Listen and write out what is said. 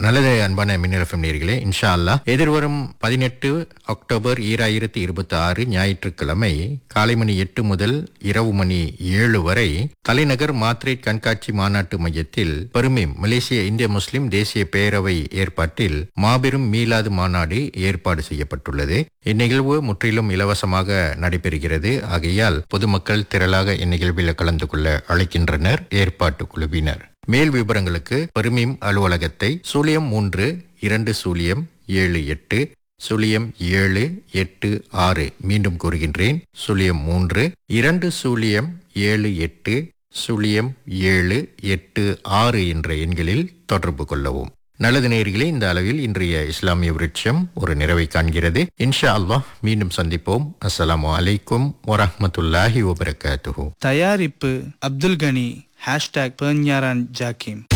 நல்லது அன்பான மின்னலஃபம் நேர்களே இன்ஷா அல்லாஹ் எதிர்வரும் பதினெட்டு அக்டோபர் ஈராயிரத்தி இருபத்தி ஆறு ஞாயிற்றுக்கிழமை காலை மணி எட்டு முதல் இரவு மணி ஏழு வரை தலைநகர் மாத்ரேட் கண்காட்சி மாநாட்டு மையத்தில் பெருமிம் மலேசிய இந்திய முஸ்லிம் தேசிய பேரவை ஏற்பாட்டில் மாபெரும் மீளாது மாநாடு ஏற்பாடு செய்யப்பட்டுள்ளது இந்நிகழ்வு முற்றிலும் இலவசமாக நடைபெறுகிறது ஆகையால் பொதுமக்கள் திரளாக இந்நிகழ்வில் கலந்து கொள்ள அழைக்கின்றனர் ஏற்பாட்டு குழுவினர் மேல் விவரங்களுக்கு பெருமிம் அலுவலகத்தை சூழியம் மூன்று இரண்டு சூழியம் ஏழு எட்டு சுழியம் ஏழு எட்டு ஆறு மீண்டும் கூறுகின்றேன் சுழியம் மூன்று இரண்டு சூழியம் ஏழு எட்டு சுழியம் ஏழு எட்டு ஆறு என்ற எண்களில் தொடர்பு கொள்ளவும் நல்லது நேயர்களே இந்த அளவில் இன்றைய இஸ்லாமிய விருட்சம் ஒரு நிறைவை காண்கிறது இன்ஷா அல்லாஹ் மீண்டும் சந்திப்போம் அஸ்ஸலாமு அலைக்கும் வரஹ்மத்துல்லாஹி வபரகாத்துஹு தயாரிப்பு அப்துல் கனி ஹேஷ்டாக் பேஞ்ஞாரான் ஜாக்கிம்